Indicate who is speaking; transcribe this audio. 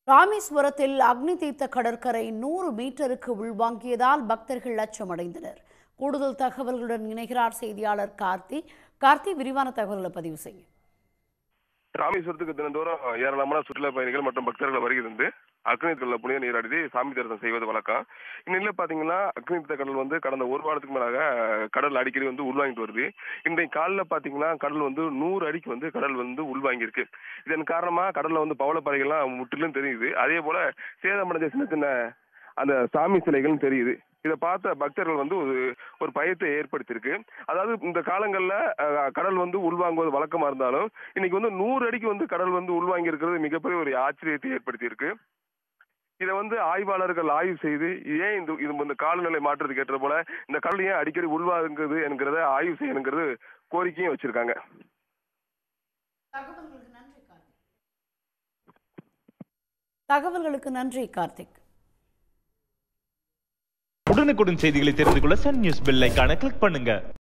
Speaker 1: ராமேஸ்வரத்தில் அக்னி தீர்த்த கடற்கரை நூறு மீட்டருக்கு உள்வாங்கியதால் பக்தர்கள் அச்சமடைந்தனர் கூடுதல் தகவல்களுடன் இணைகிறார் செய்தியாளர் கார்த்தி கார்த்தி விரிவான தகவல்களை பதிவு செய்யும்
Speaker 2: ராமேஸ்வரத்துக்கு தினந்தோறும் ஏராளமான சுற்றுலா பயணிகள் மற்றும் பக்தர்கள் வருகிறது அக்னிதீர்த்தல புனித நீராடி சாமி தரிசனம் செய்வது வழக்கம் இந்நிலையில் பாத்தீங்கன்னா அக்னிதீர்த்த கடல் வந்து கடந்த ஒரு வாரத்துக்கு மேலாக கடல் அடிக்கடி வந்து உள்வாங்கிட்டு வருது இன்றைய காலில் பாத்தீங்கன்னா கடல் வந்து நூறு அடிக்கு வந்து கடல் வந்து உள்வாங்கியிருக்கு இதன் காரணமா கடல்ல வந்து பவளப்பாறைகள்லாம் முற்றிலும் தெரியுது அதே போல சேதமடைஞ்ச சின்ன சின்ன அந்த சாமி சிலைகளும் தெரியுது இதை பார்த்த பக்தர்கள் வந்து ஒரு ஒரு பயத்தை ஏற்படுத்தியிருக்கு அதாவது இந்த காலங்கள்ல அஹ், கடல் வந்து உள்வாங்குவது வழக்கமா இருந்தாலும் இன்னைக்கு வந்து நூறு அடிக்கு வந்து கடல் வந்து உள்வாங்கி இருக்கிறது மிகப்பெரிய ஒரு ஆச்சரியத்தை ஏற்படுத்தியிருக்கு இதை வந்து ஆய்வாளர்கள் ஆய்வு செய்து ஏன் இந்த இது இந்த காலநிலை மாற்றத்துக்கு ஏற்ற போல இந்த கடல் ஏன் அடிக்கடி உள்வாங்குது என்கிறத ஆய்வு செய்யணுங்கிறது கோரிக்கையும் வச்சிருக்காங்க
Speaker 1: தகவல்களுக்கு நன்றி கார்த்திக்
Speaker 3: உடனுக்குடன் செய்திகளை தெரிந்து கொள்ள சன் நியூஸ் பெல் ஐகானை கிளிக் பண்ணுங்க